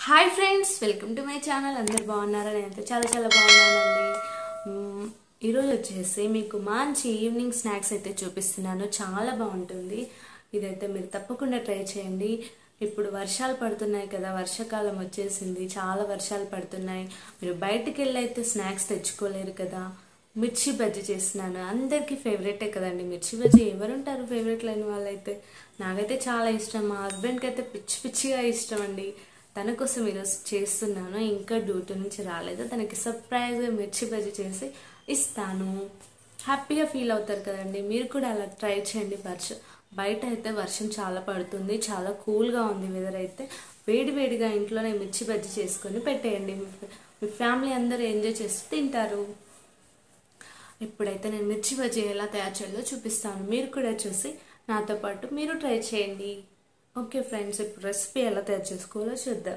hi friends welcome to my channel అందరు బాగున్నారా నేనైతే చాలా చాలా బాగున్నానండి మ్మ్, ఈరోజు వచ్చేసి మీకు మంచి ఈవినింగ్ స్నాక్స్ అయితే చూపిస్తున్నాను చాలా బాగుంటుంది ఇదైతే మీరు తప్పకుండా ట్రై చేయండి ఇప్పుడు వర్షాలు పడుతున్నాయి కదా వర్షాకాలం వచ్చేసింది చాలా వర్షాలు పడుతున్నాయి మీరు బయటికి వెళ్ళి అయితే స్నాక్స్ తెచ్చుకోలేరు కదా మిర్చి బజ్జీ చేస్తున్నాను అందరికీ ఫేవరెటే కదండి మిర్చి బజ్జీ ఎవరుంటారు ఫేవరెట్ లేని వాళ్ళైతే నాకైతే చాలా ఇష్టం మా హస్బెండ్కి అయితే పిచ్చి పిచ్చిగా ఇష్టం అండి తన కోసం ఈరోజు చేస్తున్నాను ఇంకా డ్యూటీ నుంచి రాలేదు తనకి సర్ప్రైజ్గా మిర్చి బజ్జీ చేసి ఇస్తాను హ్యాపీగా ఫీల్ అవుతారు కదండి మీరు కూడా అలా ట్రై చేయండి వర్షం బయట అయితే వర్షం చాలా పడుతుంది చాలా కూల్గా ఉంది వెదర్ అయితే వేడి వేడిగా ఇంట్లోనే మిర్చి బజ్జీ చేసుకొని పెట్టేయండి మీ మీ ఫ్యామిలీ అందరూ ఎంజాయ్ చేస్తూ తింటారు ఇప్పుడైతే నేను మిర్చి బజ్జీ ఎలా తయారు చేయాలో చూపిస్తాను మీరు కూడా చూసి నాతో పాటు మీరు ట్రై చేయండి ఓకే ఫ్రెండ్స్ ఇప్పుడు రెసిపీ ఎలా తయారు చేసుకోవాలో చూద్దాం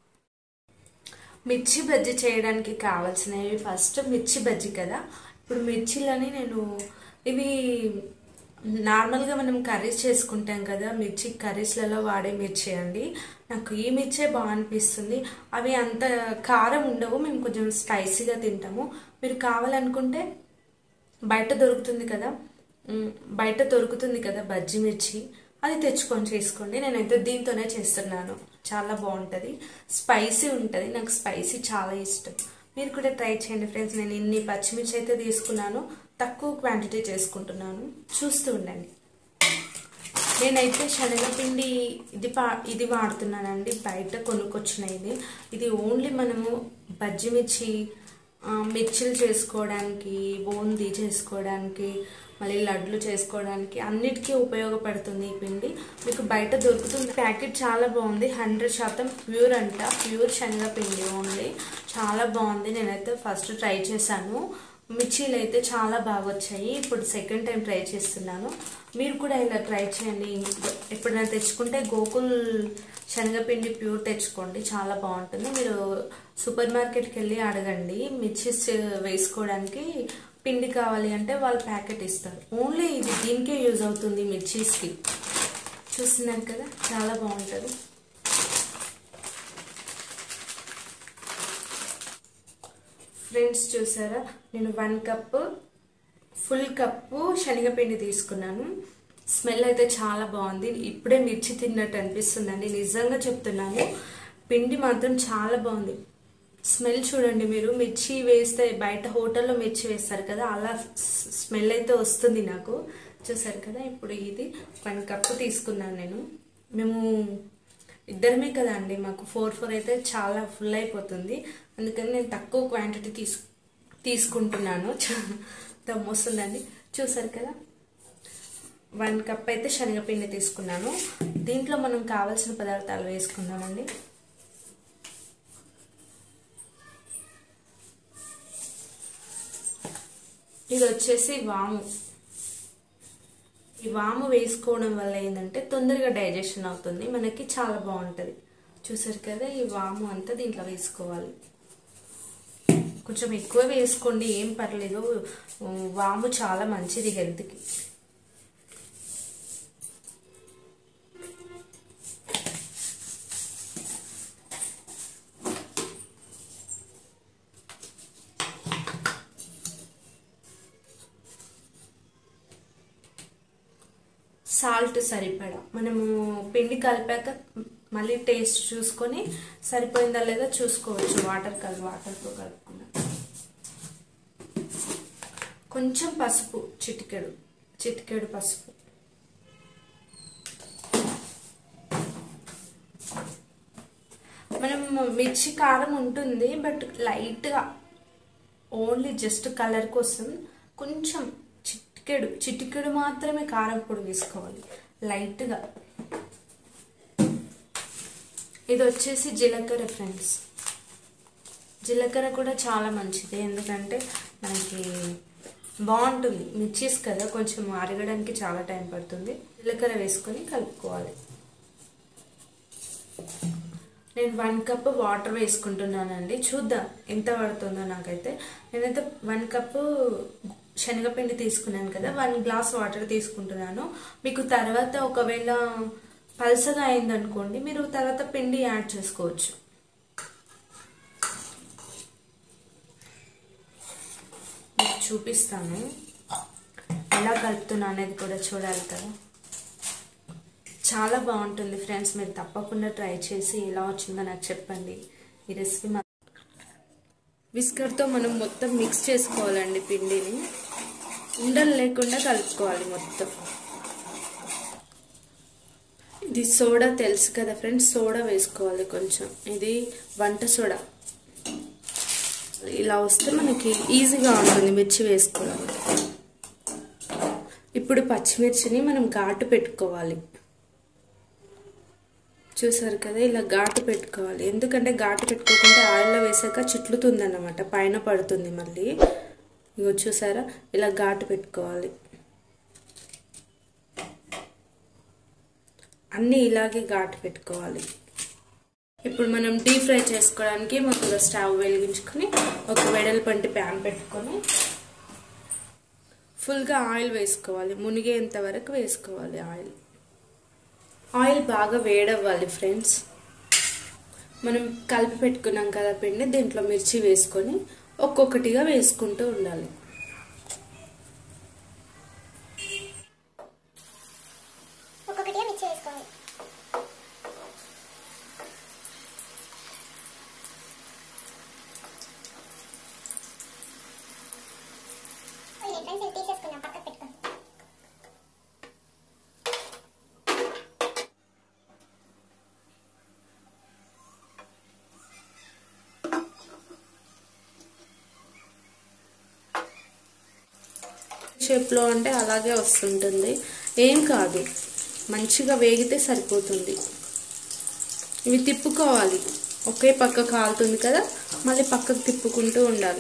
మిర్చి బజ్జీ చేయడానికి కావాల్సినవి ఫస్ట్ మిర్చి బజ్జీ కదా ఇప్పుడు మిర్చిలని నేను ఇవి నార్మల్గా మనం కర్రీస్ చేసుకుంటాం కదా మిర్చి కర్రీస్లలో వాడే మిర్చి అండి నాకు ఈ మిర్చే బాగా అనిపిస్తుంది అవి అంత కారం ఉండవు మేము కొంచెం స్పైసీగా తింటాము మీరు కావాలనుకుంటే బయట దొరుకుతుంది కదా మ్, బయట దొరుకుతుంది కదా బజ్జి మిర్చి అది తెచ్చుకొని చేసుకోండి నేనైతే దీంతోనే చేస్తున్నాను చాలా బాగుంటుంది స్పైసీ ఉంటుంది నాకు స్పైసీ చాలా ఇష్టం మీరు కూడా ట్రై చేయండి ఫ్రెండ్స్ నేను ఇన్ని పచ్చిమిర్చి అయితే తీసుకున్నాను తక్కువ క్వాంటిటీ చేసుకుంటున్నాను చూస్తూ ఉండండి నేనైతే శనగపిండి ఇది పా ఇది వాడుతున్నానండి బయట కొనుక్కొచ్చినది ఇది ఓన్లీ మనము బజ్జి మిర్చి ఆ, మిర్చిలు చేసుకోవడానికి బూందీ చేసుకోవడానికి మళ్ళీ లడ్లు చేసుకోవడానికి అన్నిటికీ ఉపయోగపడుతుంది ఈ పిండి మీకు బయట దొరుకుతుంది ప్యాకెట్ చాలా బాగుంది హండ్రెడ్ శాతం ప్యూర్ అంట ప్యూర్ శనగపిండి ఓన్లీ చాలా బాగుంది నేనైతే ఫస్ట్ ట్రై చేశాను మిర్చీలు అయితే చాలా బాగా వచ్చాయి ఇప్పుడు సెకండ్ టైం ట్రై చేస్తున్నాను మీరు కూడా ఇలా ట్రై చేయండి ఎప్పుడైనా తెచ్చుకుంటే గోకుల్ శనగపిండి ప్యూర్ తెచ్చుకోండి చాలా బాగుంటుంది మీరు సూపర్ మార్కెట్కి వెళ్ళి అడగండి మిర్చీస్ వేసుకోవడానికి పిండి కావాలి అంటే వాళ్ళు ప్యాకెట్ ఇస్తారు ఓన్లీ ఇది దీనికే యూజ్ అవుతుంది మిర్చీస్కి చూస్తున్నారు కదా చాలా బాగుంటుంది ఫ్రెండ్స్ చూసారా నేను వన్ కప్ ఫుల్ కప్పు శనగపిండి తీసుకున్నాను స్మెల్ అయితే చాలా బాగుంది ఇప్పుడే మిర్చి తిన్నట్టు అనిపిస్తుందండి నిజంగా చెప్తున్నాను పిండి మాత్రం చాలా బాగుంది స్మెల్ చూడండి మీరు మిర్చి వేస్తే బయట హోటల్లో మిర్చి వేస్తారు కదా అలా స్మెల్ అయితే వస్తుంది నాకు చూసారు కదా ఇప్పుడు ఇది వన్ కప్ తీసుకున్నాను నేను మేము ఇద్దరమే కదా అండి మాకు ఫోర్ ఫోర్ అయితే చాలా ఫుల్ అయిపోతుంది అందుకని నేను తక్కువ క్వాంటిటీ తీసు తీసుకుంటున్నాను దమ్మొస్తుందండి చూసారు కదా వన్ కప్ అయితే శనగపిండి తీసుకున్నాను దీంట్లో మనం కావాల్సిన పదార్థాలు వేసుకుందామండి ఇది వచ్చేసి వాము ఈ వాము వేసుకోవడం వల్ల ఏంటంటే తొందరగా డైజెషన్ అవుతుంది మనకి చాలా బాగుంటుంది చూసారు కదా ఈ వాము అంతా దీంట్లో వేసుకోవాలి కొంచెం ఎక్కువ వేసుకోండి ఏం పర్లేదు వాము చాలా మంచిది హెల్త్కి సాల్ట్ సరిపడా మనము పిండి కలిపాక మళ్ళీ టేస్ట్ చూసుకొని సరిపోయిందా లేదా చూసుకోవచ్చు వాటర్ కలి వాటర్తో కలుపుకున్నా కొంచెం పసుపు చిటికెడు చిటికెడు పసుపు మనం మిర్చి కారం ఉంటుంది బట్ లైట్గా ఓన్లీ జస్ట్ కలర్ కోసం కొంచెం చిటికెడు చిటికెడు మాత్రమే కారం పొడి వేసుకోవాలి లైట్గా ఇది వచ్చేసి జీలకర్ర ఫ్రెండ్స్ జీలకర్ర కూడా చాలా మంచిది ఎందుకంటే మనకి బాగుంటుంది మిర్చీస్ కదా కొంచెం అరగడానికి చాలా టైం పడుతుంది జీలకర్ర వేసుకొని కలుపుకోవాలి నేను వన్ కప్ వాటర్ వేసుకుంటున్నానండి చూద్దాం ఎంత పడుతుందో నాకైతే నేనైతే వన్ కప్ శనగపిండి తీసుకున్నాను కదా వన్ గ్లాస్ వాటర్ తీసుకుంటున్నాను మీకు తర్వాత ఒకవేళ పల్సగా అయిందనుకోండి మీరు తర్వాత పిండి యాడ్ చేసుకోవచ్చు చూపిస్తాను ఎలా కలుపుతున్నా అనేది కూడా చూడాలి కదా చాలా బాగుంటుంది ఫ్రెండ్స్ మీరు తప్పకుండా ట్రై చేసి ఎలా వచ్చిందో నాకు చెప్పండి ఈ రెసిపీ మా విస్కర్తో మనం మొత్తం మిక్స్ చేసుకోవాలండి పిండిని ఉండలు లేకుండా కలుపుకోవాలి మొత్తం ఇది సోడా తెలుసు కదా ఫ్రెండ్స్ సోడా వేసుకోవాలి కొంచెం ఇది వంట సోడా ఇలా వస్తే మనకి ఈజీగా ఉంటుంది మిర్చి వేసుకోవాలి ఇప్పుడు పచ్చిమిర్చిని మనం ఘాటు పెట్టుకోవాలి చూసారు కదా ఇలా ఘాటు పెట్టుకోవాలి ఎందుకంటే ఘాటు పెట్టుకోకుండా ఆయిల్లో వేసాక చిట్లుతుంది అన్నమాట పైన పడుతుంది మళ్ళీ ఇగో చూసారా ఇలా ఘాటు పెట్టుకోవాలి అన్నీ ఇలాగే ఘాటు పెట్టుకోవాలి ఇప్పుడు మనం డీప్ ఫ్రై చేసుకోవడానికి ముందుగా స్టవ్ వెలిగించుకొని ఒక వెడల్పంటి ప్యాన్ పెట్టుకొని ఫుల్గా ఆయిల్ వేసుకోవాలి మునిగేంత వరకు వేసుకోవాలి ఆయిల్ ఆయిల్ బాగా వేడవ్వాలి ఫ్రెండ్స్ మనం కలిపి పెట్టుకున్నాం కదా పిండి దీంట్లో మిర్చి వేసుకొని ఒక్కొక్కటిగా వేసుకుంటూ ఉండాలి ఒక్కొక్కటిగా మిక్స్ చేసుకోవాలి ఓకే ఫ్రెండ్స్ ఇది తీసేసుకున్నాం పక్కకు పెట్టుకోండి షేప్లో అంటే అలాగే వస్తుంటుంది ఏం కాదు మంచిగా వేగితే సరిపోతుంది ఇవి తిప్పుకోవాలి ఒకే పక్క కాలుతుంది కదా మళ్ళీ పక్కకు తిప్పుకుంటూ ఉండాలి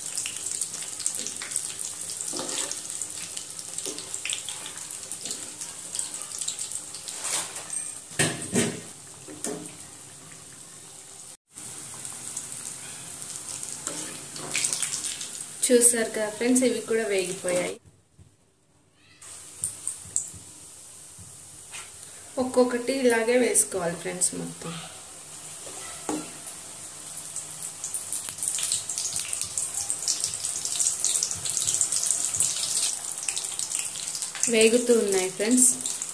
చూసారు కదా ఫ్రెండ్స్ ఇవి కూడా వేగిపోయాయి ఒక్కొక్కటి ఇలాగే వేసుకోవాలి ఫ్రెండ్స్ మొత్తం వేగుతూ ఉన్నాయి ఫ్రెండ్స్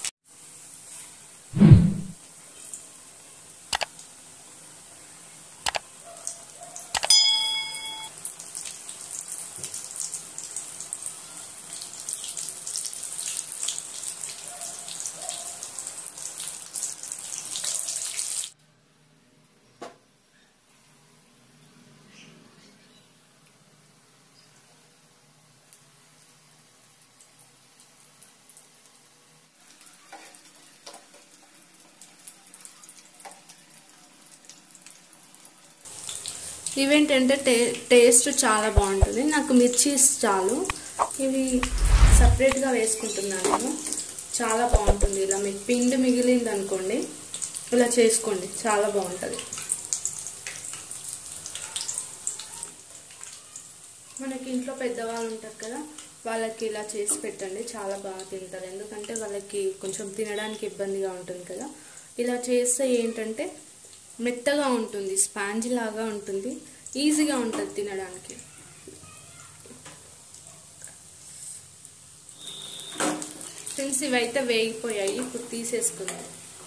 ఇవేంటంటే టే టేస్ట్ చాలా బాగుంటుంది నాకు మిర్చి చాలు ఇవి సపరేట్గా వేసుకుంటున్నాను నేను చాలా బాగుంటుంది ఇలా మీకు పిండి మిగిలింది అనుకోండి ఇలా చేసుకోండి చాలా బాగుంటుంది మనకి ఇంట్లో పెద్దవాళ్ళు ఉంటారు కదా వాళ్ళకి ఇలా చేసి పెట్టండి చాలా బాగా తింటారు ఎందుకంటే వాళ్ళకి కొంచెం తినడానికి ఇబ్బందిగా ఉంటుంది కదా ఇలా చేస్తే ఏంటంటే మెత్తగా ఉంటుంది స్పాంజ్ లాగా ఉంటుంది ఈజీగా ఉంటుంది తినడానికి ఫ్రెండ్స్ ఇవైతే వేగిపోయాయి ఇప్పుడు తీసేసుకుందాం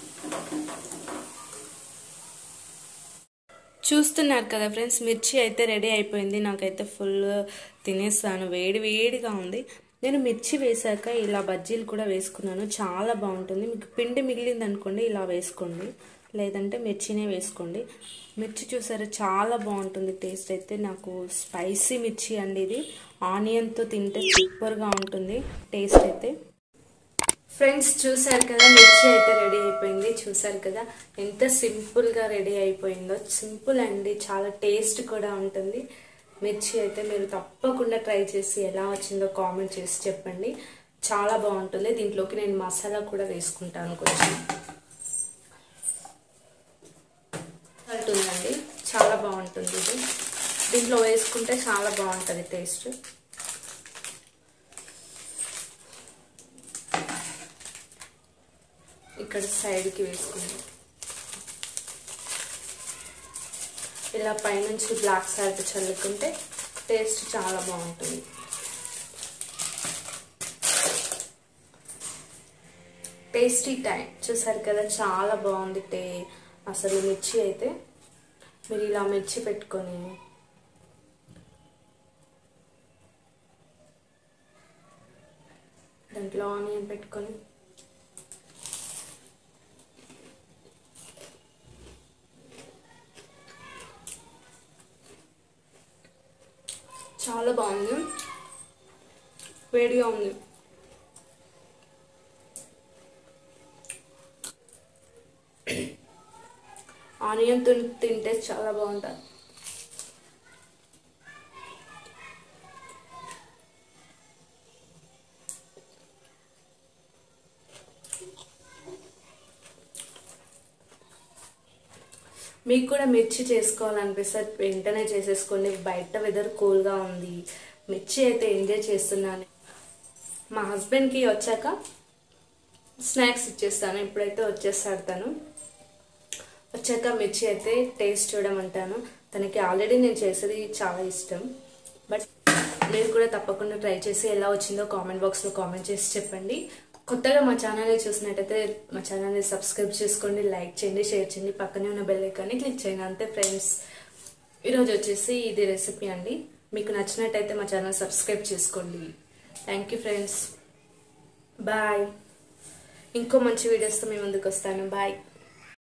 చూస్తున్నారు కదా ఫ్రెండ్స్ మిర్చి అయితే రెడీ అయిపోయింది నాకైతే ఫుల్ తినేస్తాను వేడి వేడిగా ఉంది నేను మిర్చి వేసాక ఇలా బజ్జీలు కూడా వేసుకున్నాను చాలా బాగుంటుంది మీకు పిండి మిగిలింది అనుకోండి ఇలా వేసుకోండి లేదంటే మిర్చినే వేసుకోండి మిర్చి చూసారా చాలా బాగుంటుంది టేస్ట్ అయితే నాకు స్పైసీ మిర్చి అండి ఇది ఆనియన్తో తింటే సూపర్గా ఉంటుంది టేస్ట్ అయితే ఫ్రెండ్స్ చూసారు కదా మిర్చి అయితే రెడీ అయిపోయింది చూసారు కదా ఎంత సింపుల్గా రెడీ అయిపోయిందో సింపుల్ అండి చాలా టేస్ట్ కూడా ఉంటుంది మిర్చి అయితే మీరు తప్పకుండా ట్రై చేసి ఎలా వచ్చిందో కామెంట్ చేసి చెప్పండి చాలా బాగుంటుంది దీంట్లోకి నేను మసాలా కూడా వేసుకుంటాను కొంచెం ఉంటుందండి చాలా బాగుంటుంది ఇది దీంట్లో వేసుకుంటే చాలా బాగుంటుంది టేస్ట్ ఇక్కడ సైడ్కి వేసుకుందాం ఇలా పైనుంచి బ్లాక్ సాల్ట్ చల్లుకుంటే టేస్ట్ చాలా బాగుంటుంది టేస్టీ టైం చూసారు కదా చాలా బాగుంది టే అసలు మిర్చి అయితే మీరు ఇలా మిర్చి పెట్టుకొని దాంట్లో ఆనియన్ పెట్టుకొని చాలా బాగుంది వేడిగా ఉంది ఆనియన్ తింటే చాలా బాగుంటుంది మీకు కూడా మిర్చి చేసుకోవాలనిపిస్తే వెంటనే చేసేసుకోండి బయట వెదర్ కూల్గా ఉంది మిర్చి అయితే ఎంజాయ్ చేస్తున్నాను మా హస్బెండ్కి వచ్చాక స్నాక్స్ ఇచ్చేస్తాను ఇప్పుడైతే వచ్చేస్తాడు తను వచ్చాక మిర్చి అయితే టేస్ట్ చూడమంటాను తనకి ఆల్రెడీ నేను చేసేది చాలా ఇష్టం బట్ మీరు కూడా తప్పకుండా ట్రై చేసి ఎలా వచ్చిందో కామెంట్ బాక్స్లో కామెంట్ చేసి చెప్పండి కొత్తగా మా ఛానల్ని చూసినట్టయితే మా ఛానల్ని సబ్స్క్రైబ్ చేసుకోండి లైక్ చేయండి షేర్ చేయండి పక్కనే ఉన్న బెల్ ఐకాన్ని క్లిక్ చేయండి అంతే ఫ్రెండ్స్ ఈరోజు వచ్చేసి ఇది రెసిపీ అండి మీకు నచ్చినట్టయితే మా ఛానల్ సబ్స్క్రైబ్ చేసుకోండి థ్యాంక్ యూ ఫ్రెండ్స్ బాయ్ ఇంకో మంచి వీడియోస్తో మీ ముందుకు వస్తాను బాయ్